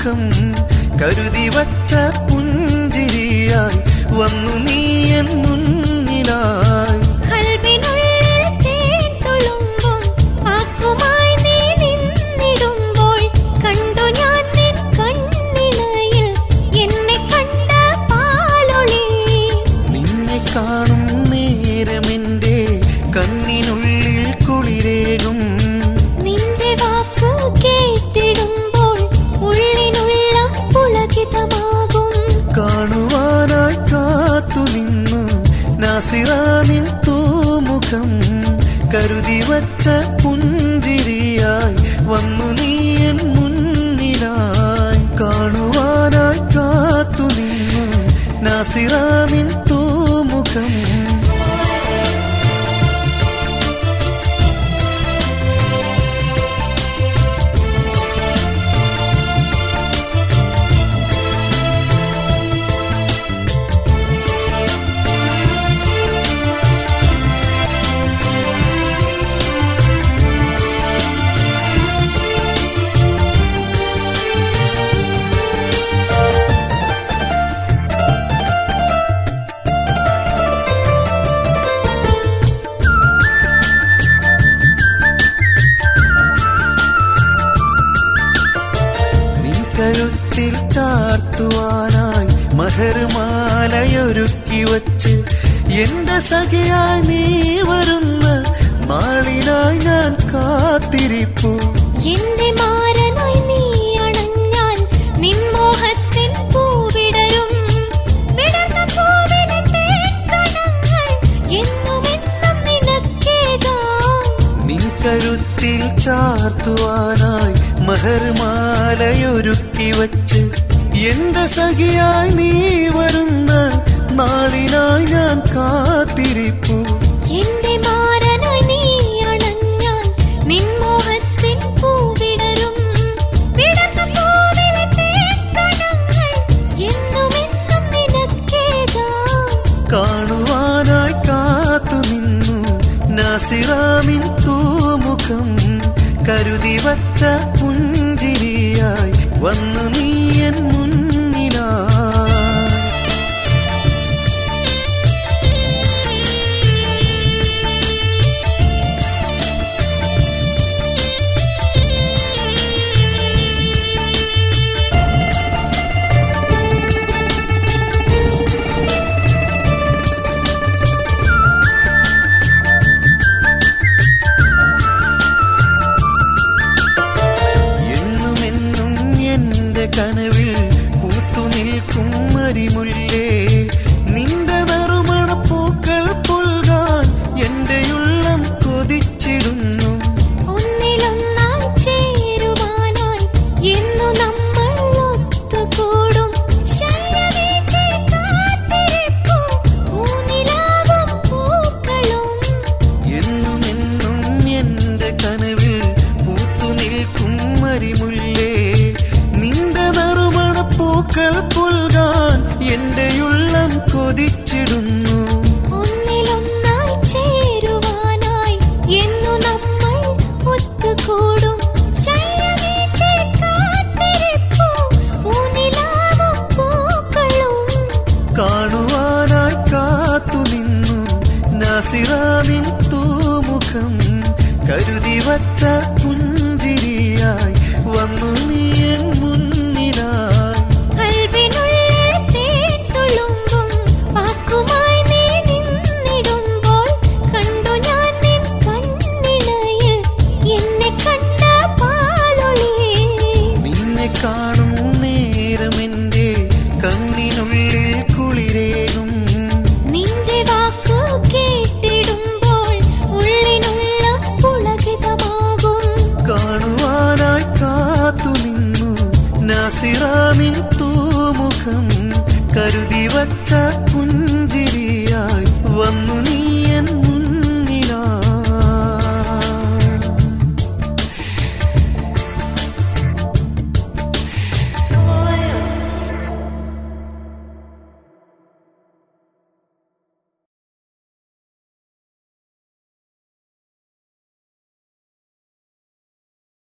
തൂമുഖം കരുതി വച്ച പുഞ്ചിരിയായി വന്നു നീ എൻ മുന്നിലായി കൽവിനുള്ളിൽ തേൻ തുളുമ്പും ആക്കുമായി നീ നിന്നിടുമ്പോൾ കണ്ടു ഞാൻ നിൻ കണ്ണിണയിൽ എന്നെ കണ്ട പാലൊളി നിന്നെ കാണും നേരമെന്റെ കണ്ണിനുള്ളിൽ കുളിരേകും നിന്റെ വാക്ക് കേട്ടിടുമ്പോൾ ഉള്ളിനുള്ള പുളകിതമാകും കാണുവാനായി കാത്തു നിന്നു നാസിറാനിൻ തൂമുഖം കരുതി വച്ച പുഞ്ചിരിയായി വന്നു നീ എൻ മുന്നിലായി കാണുവാനായി കാത്തു നിന്നു നാസിറാനിൻ തൂമുഖം നിൻ കഴുത്തിൽ ചാർത്തുവാനായി മഹർമാലയൊരുക്കി വച്ച് എന്റെ സഖിയായി നീ വരുന്ന നാളിനായി ഞാൻ കാത്തിരിപ്പു എന്റെ മാരനായി നീ അണഞ്ഞാൽ നിൻ മോഹത്തിൻ പൂവിടരും വിടർന്ന പൂവിലെ തേക്കണങ്ങൾ എന്നുമെന്നും നിനക്കേകാം നിൻ കഴുത്തിൽ ചാർത്തുവാനായി മഹർമാലയൊരുക്കി വച്ച് എന്റെ സഖിയായി നീ വരുന്ന നാളിനായി ഞാൻ കാത്തിരിപ്പു എന്റെ മാരനായി നീ അണഞ്ഞാൽ നിൻ മോഹത്തിൻ പൂവിടരും വിടർന്ന പൂവിലെ തേക്കണങ്ങൾ എന്നുമെന്നും നിനക്കേകാം കാണുവാനായി കാത്തു നിന്നു നാസിറാമിൻ തൂമുഖം കരുതി വച്ച പുഞ്ചിരിയായി വന്നു നീ എൻ മുന്നിലായി എന്നുമെന്നും എന്റെ കനവിൽ പൂത്തു നിൽക്കും മരിമുല്ലേ നിന്റെ നറുമണപ്പൂക്കൾ പുൽകാൻ എന്റെ ഉള്ളം കൊതിച്ചിടുന്നു ഒന്നിലൊന്നായി ചേരുവാനായി എന്നു നമ്മൾ ഒത്തുകൂടും ശയ്യനീട്ടി കാത്തിരിപ്പൂ പൂനിലാവും പൂക്കളും എന്നുമെന്നും എന്റെ കനവിൽ പൂത്തു നിൽക്കും മരിമുല്ലേ നിന്റെ നറുമണപ്പൂക്കൾ പുൽകാൻ എന്റെ ഉള്ളം കൊതിച്ചിടുന്നു ഒന്നിലൊന്നായി ചേരുവാനായി എന്നു നമ്മൾ ഒത്തുകൂടും ശയ്യനീട്ടി കാത്തിരിപ്പൂ പൂനിലാവും പൂക്കളും കാണുവാനായി കാത്തു നിന്നു നാസിറാവിൻ തൂമുഖം കരുതി വച്ച പുഞ്ചിരിയായി വന്നു നീ എൻ മുന്നിലായി കൽവിനുള്ളിൽ തേൻ തുളുമ്പും വാക്കുമായി നീ നിന്നിടുമ്പോൾ കണ്ടു ഞാൻ നിൻ കണ്ണിണയിൽ എന്നെ കണ്ട പാലൊളി നിന്നെ കാണും നേരമെന്റെ കണ്ണിനുള്ളിൽ കുളിരേകും നിന്റെ വാക്കു കേട്ടിടുമ്പോൾ ഉള്ളിനുള്ള പുളകിതമാകും കാണുവാനായി കാത്തു നിന്നു നാസിറാനിൻ തൂമുഖം കരുതി വച്ച പുഞ്ചിരിയായി വന്നു നീ എൻ